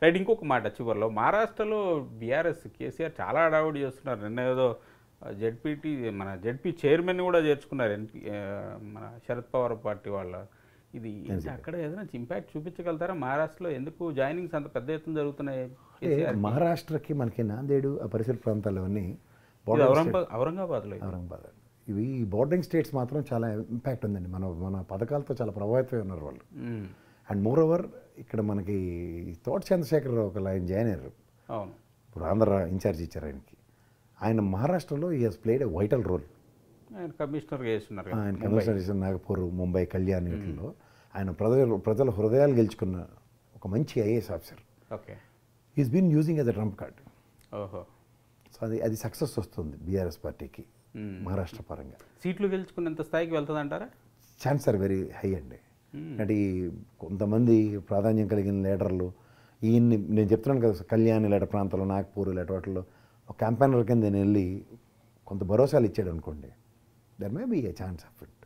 Right ఇంకొక మాట చివరిలో మహారాష్ట్రలో బీఆర్ఎస్ కేసీఆర్ చాలా హడావుడి చేస్తున్నారు నిన్న ఏదో జెడ్పీటీ మన జెడ్పీ చైర్మన్ కూడా చేర్చుకున్నారు ఎన్పీ ఆ, మన శరద్ పవార్ పార్టీ వాళ్ళ ఇది ఏంటి అక్కడ ఏదైనా ఇంపాక్ట్ చూపించగలుగుతారా మహారాష్ట్రలో ఎందుకు జాయినింగ్స్ అంత పెద్ద ఎత్తున జరుగుతున్నాయి అంటే మహారాష్ట్రకి మనకి నాందేడు ఆ పరిసర ప్రాంతాలు అవన్నీ ఇది border ఔరంగాబాద్ ఔరంగాబాద్లో ఇది. ఔరంగాబాద్ ఇవి బోర్డింగ్ స్టేట్స్ మాత్రం చాలా ఇంపాక్ట్ ఉందండి మన మన పథకాలతో చాలా ప్రభావితమై ఉన్నారు వాళ్ళు మ్మ్. అండ్ మోర్ ఓవర్ ఇక్కడ మనకి తోట చంద్రశేఖర్ ఒక ఆయన జాయిన్ అయ్యారు అవును ఇప్పుడు ఆంధ్ర ఇన్ఛార్జ్ ఇచ్చారు ఆయనకి ఆయన మహారాష్ట్రలో ఈ he's played a vital role ఆయన కమిషనర్గా చేస్తున్నారు కదా. ఆయన కమిషనర్ చేసిన నాగపూర్ ముంబై కళ్యాణ్ వీటిల్లో ఆయన ప్రజల ప్రజల హృదయాలు గెలుచుకున్న ఒక మంచి IAS officer okay is been using as a trump card ఓహో సో అది అది సక్సెస్ వస్తుంది బీఆర్ఎస్ పార్టీకి మహారాష్ట్ర పరంగా సీట్లు గెలుచుకునేంత స్థాయికి వెళ్తుంది అంటారా ఛాన్స్ ఆర్ వెరీ హై అండి అంటే ఈ కొంతమంది ప్రాధాన్యం కలిగిన లీడర్లు ఈయన్ని నేను చెప్తున్నాను కదా కళ్యాణ్ ఇలాంటి ప్రాంతాల్లో నాగ్పూర్ ఇలాంటి వాటిల్లో ఒక క్యాంపెయినర్ కింద నేను వెళ్ళి కొంత భరోసాలు ఇచ్చాడు అనుకోండి there may be a chance of it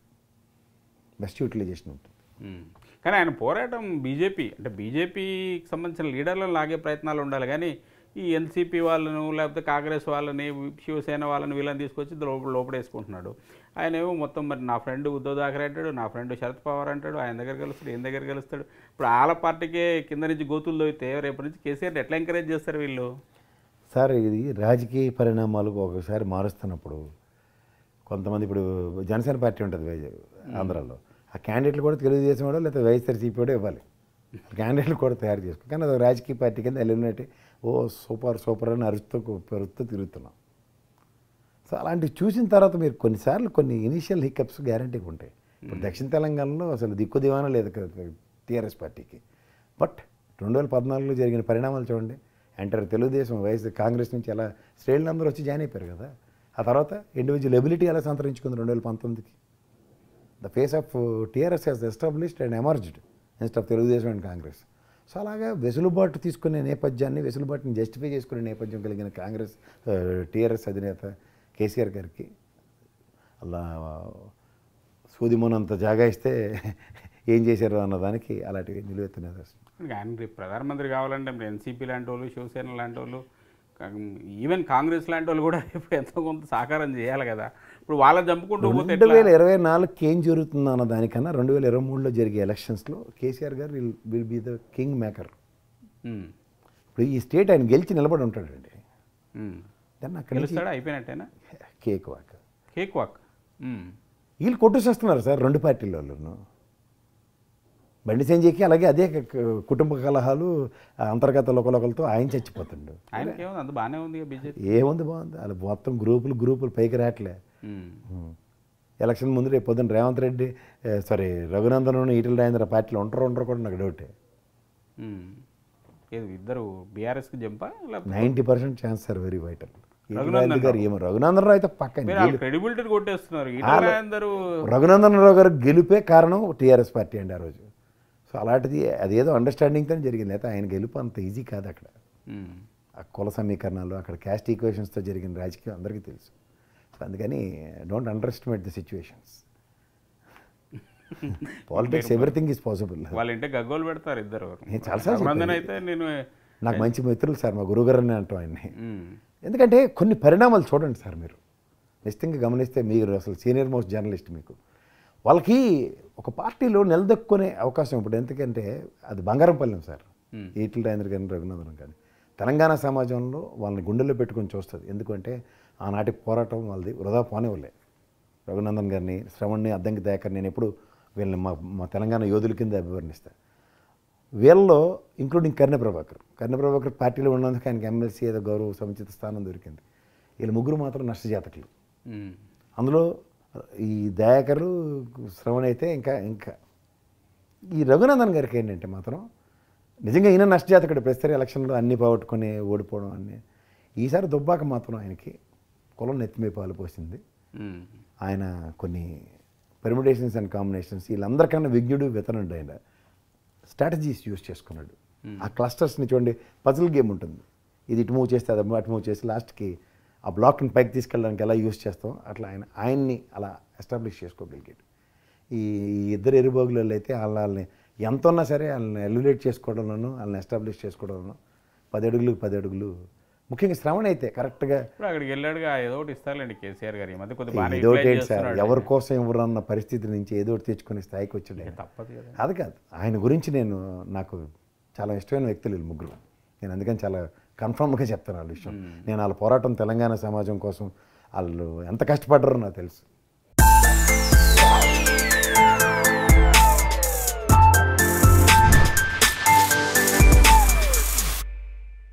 best utilisation ఉంటుంది మ్మ్. కానీ ఆయన పోరాటం బీజేపీ అంటే బీజేపీకి సంబంధించిన లీడర్లను లాగే ప్రయత్నాలు ఉండాలి కానీ ఈ ఎన్సీపీ వాళ్ళను లేకపోతే కాంగ్రెస్ వాళ్ళని శివసేన వాళ్ళని వీళ్ళని తీసుకొచ్చి లోపల లోపడేసుకుంటున్నాడు ఆయన ఏమో మొత్తం మరి నా ఫ్రెండ్ ఉద్ధవ్ థాకరే అంటాడు నా ఫ్రెండ్ శరద్ పవార్ అంటాడు ఆయన దగ్గర కలుస్తాడు ఈయన దగ్గర కలుస్తాడు ఇప్పుడు వాళ్ళ పార్టీకే కింద నుంచి గోతులు దొరికితే రేపటి నుంచి కేసీఆర్ ఎట్లా ఎంకరేజ్ చేస్తారు వీళ్ళు సార్ ఇది రాజకీయ పరిణామాలు ఒకసారి మారుస్తున్నప్పుడు కొంతమంది ఇప్పుడు జనసేన పార్టీ ఉంటుంది వై- ఆంధ్రాలో ఆ క్యాండిడేట్లు కూడా తెలుగుదేశం వాడు లేకపోతే వైఎస్ఆర్సీపీ కూడా ఇవ్వాలి క్యాండిడేట్లు కూడా తయారు చేసుకో కానీ అది ఒక రాజకీయ పార్టీ కింద ఎలిమినేట్ ఓ సూపర్ సూపర్ అని అరుస్తూ పెరుగుతూ తిరుగుతున్నాం సో అలాంటివి చూసిన తర్వాత మీరు కొన్నిసార్లు కొన్ని ఇనిషియల్ హికప్స్ గ్యారంటీగా ఉంటాయి ఇప్పుడు దక్షిణ తెలంగాణలో అసలు దిక్కు దివానా లేదు టీఆర్ఎస్ పార్టీకి బట్ రెండు వేల పద్నాలుగులో జరిగిన పరిణామాలు చూడండి ఎంటర్ తెలుగుదేశం వయసు కాంగ్రెస్ నుంచి ఎలా శ్రేణులందరూ వచ్చి జాయిన్ అయిపోయారు కదా ఆ తర్వాత ఇండివిజువల్ ఎబిలిటీ ఎలా సంతరించుకుంది రెండు వేల పంతొమ్మిదికి the face of TRS he's established and emerged instead of Telugudesam and Congress so అలాగా వెసులుబాటు తీసుకునే నేపథ్యాన్ని వెసులుబాటుని జస్టిఫై చేసుకునే నేపథ్యం కలిగిన కాంగ్రెస్ టీఆర్ఎస్ అధినేత కేసీఆర్ గారికి అలా సూదిమోనంత జాగా ఇస్తే ఏం చేశారు అన్నదానికి అలాంటివి నిలువెత్తు నిదర్శనం కానీ ఆయన రేపు ప్రధానమంత్రి కావాలంటే మరి ఎన్సీపీ లాంటి వాళ్ళు శివసేన లాంటి వాళ్ళు ఈవెన్ కాంగ్రెస్ లాంటి వాళ్ళు కూడా రేపు ఎంతో కొంత సహకారం చేయాలి కదా ఇప్పుడు వాళ్ళని చంపుకుంటూ పోతే రెండు ఎట్లా? వేల ఇరవై నాలుగుకి ఏం జరుగుతుందో అన్న దానికన్నా రెండు వేల ఇరవై మూడులో జరిగే ఎలక్షన్స్లో KCR garu will will be the king maker um, ఇప్పుడు ఈ స్టేట్ ఆయన గెలిచి నిలబడి ఉంటాడండి ఉమ్. దాన్ని అక్కడి నుంచి గెలుస్తాడా అయిపోయినట్టేనా cake walk cake walk um, వీళ్ళు కొట్టేసేస్తున్నారు సార్ రెండు పార్టీల వాళ్ళను బండి సంజయ్కి అలాగే అదే క- కుటుంబ కలహాలు ఆ అంతర్గత లోకలోకలతో ఆయన చచ్చిపోతుండు ఆయనకి ఏముంది అంత బాగానే ఉంది బీజేపీ ఏముంది బాగుంది అలా మొత్తం గ్రూపులు గ్రూపులు పైకి రావట్లే ఉం. ఎలక్షన్ ముందు రేపు పొద్దున్న రేవంత్ రెడ్డి సారీ రఘునందన్ ఈటల రాజేంద్ర పార్టీలో ఉంటారు ఉండరు కూడా నాకు డౌటే ఏది ఇద్దరు బీఆర్ఎస్కి జంపా లేకపోతే ninety percent chance sir very vital Raghunandan garu ఏమో రఘునందన్ రావు అయితే పక్కన మీరు వాళ్ళ క్రెడిబిలిటీని కొట్టేస్తున్నారు ఇట్లా అందరూ రఘునందన్ రావు గారు గెలిపే కారణం టీఆర్ఎస్ పార్టీ అండి ఆ రోజు సో అలాంటిది అదేదో అండర్స్టాండింగ్తో జరిగింది అయితే ఆయన గెలుపు అంత ఈజీ కాదు అక్కడ ఉమ్, ఆ కుల సమీకరణాలు అక్కడ క్యాస్ట్ ఈక్వేషన్స్తో జరిగిన రాజకీయం అందరికీ తెలుసు సో అందుకని don't underestimate the situations politics everything is possible వాళ్ళ ఇంటే గగ్గోలు పెడతారు ఇద్దరు నేను చాలాసార్లు రఘునందన్ అయితే నేను నాకు మంచి మిత్రులు సార్ మా గురువుగారు అని అంటాం ఆయన్ని ఉమ్, ఎందుకంటే కొన్ని పరిణామాలు చూడండి సార్ మీరు నిశ్చితంగా గమనిస్తే మీరు అసలు సీనియర్ మోస్ట్ జర్నలిస్ట్ మీకు వాళ్ళకి ఒక పార్టీలో నిలదొక్కునే అవకాశం ఇప్పుడు ఎందుకంటే అది బంగారం పల్లెం సార్ ఈటల రాజేంద్ర కానీ రఘునందన్ కానీ తెలంగాణ సమాజంలో వాళ్ళని గుండెల్లో పెట్టుకొని చూస్తుంది ఎందుకంటే ఆనాటి పోరాటం వాళ్ళది వృధా పోనివ్వలే రఘునందన్ గారిని శ్రవణ్ని అద్దంకి దయాకర్ నేను ఎప్పుడు వీళ్ళని మా మా తెలంగాణ యోధుల కింద అభివర్ణిస్తాను వీళ్ళలో ఇంక్లూడింగ్ కర్ణ ప్రభాకర్ కర్ణ ప్రభాకర్ పార్టీలో ఉన్నందుకు ఆయనకి ఎమ్మెల్సీ ఏదో గౌరవ సముచిత స్థానం దొరికింది వీళ్ళ ముగ్గురు మాత్రం నష్టజాతకులు ఉమ్, అందులో ఈ దయాకరు శ్రవణ్ అయితే ఇంకా ఇంకా ఈ రఘునందన్ గారికి ఏంటంటే మాత్రం నిజంగా ఈయన నష్టజాతకుడు ప్రస్తుత ఎలక్షన్లో అన్ని పోగొట్టుకొని ఓడిపోవడం అన్ని ఈసారి దుబ్బాక మాత్రం ఆయనకి కులం నెత్తిమే పాలు పోసింది ఉమ్, ఆయన కొన్ని పెర్మిటేషన్స్ అండ్ కాంబినేషన్స్ వీళ్ళందరికన్నా విజ్ఞుడు వితనుడు ఆయన స్ట్రాటజీస్ యూస్ చేసుకున్నాడు ఆ క్లస్టర్స్ని చూడండి పజిల్ గేమ్ ఉంటుంది ఇది ఇటు మూవ్ చేస్తే అది అటు మూవ్ చేసి లాస్ట్కి ఆ బ్లాక్ని పైకి తీసుకెళ్ళడానికి ఎలా యూస్ చేస్తాం అట్లా ఆయన ఆయన్ని అలా ఎస్టాబ్లిష్ చేసుకోగలిగాడు ఈ ఈ ఇద్దరు ఎరుబోగులలో అయితే వాళ్ళని ఎంత ఉన్నా సరే వాళ్ళని ఎలివేట్ చేసుకోవడంలోనూ వాళ్ళని ఎస్టాబ్లిష్ చేసుకోవడంలోనూ పది అడుగులు పది అడుగులు ముఖ్యంగా శ్రవణ అయితే కరెక్ట్గా ఇప్పుడు అక్కడికి వెళ్ళాడుగా ఏదో ఒకటి ఇస్తారులేండి కేసీఆర్ గారు ఈ మధ్య కొద్దిగా బాగానే ఇదోటి utilize ఏంటి సార్ చేస్తున్నాడు. ఎవరి కోసం ఎవరు అన్న పరిస్థితి నుంచి ఏదో ఒకటి తెచ్చుకునే స్థాయికి వచ్చాడు ఆయన. తప్పదు కదా అది కాదు ఆయన గురించి నేను నాకు చాలా ఇష్టమైన వ్యక్తులు వీళ్ళు ముగ్గురు నేను అందుకని చాలా కన్ఫర్మ్గా చెప్తాను వాళ్ళ విషయం నేను వాళ్ళ పోరాటం తెలంగాణ సమాజం కోసం వాళ్ళు ఎంత కష్టపడ్డారో నాకు తెలుసు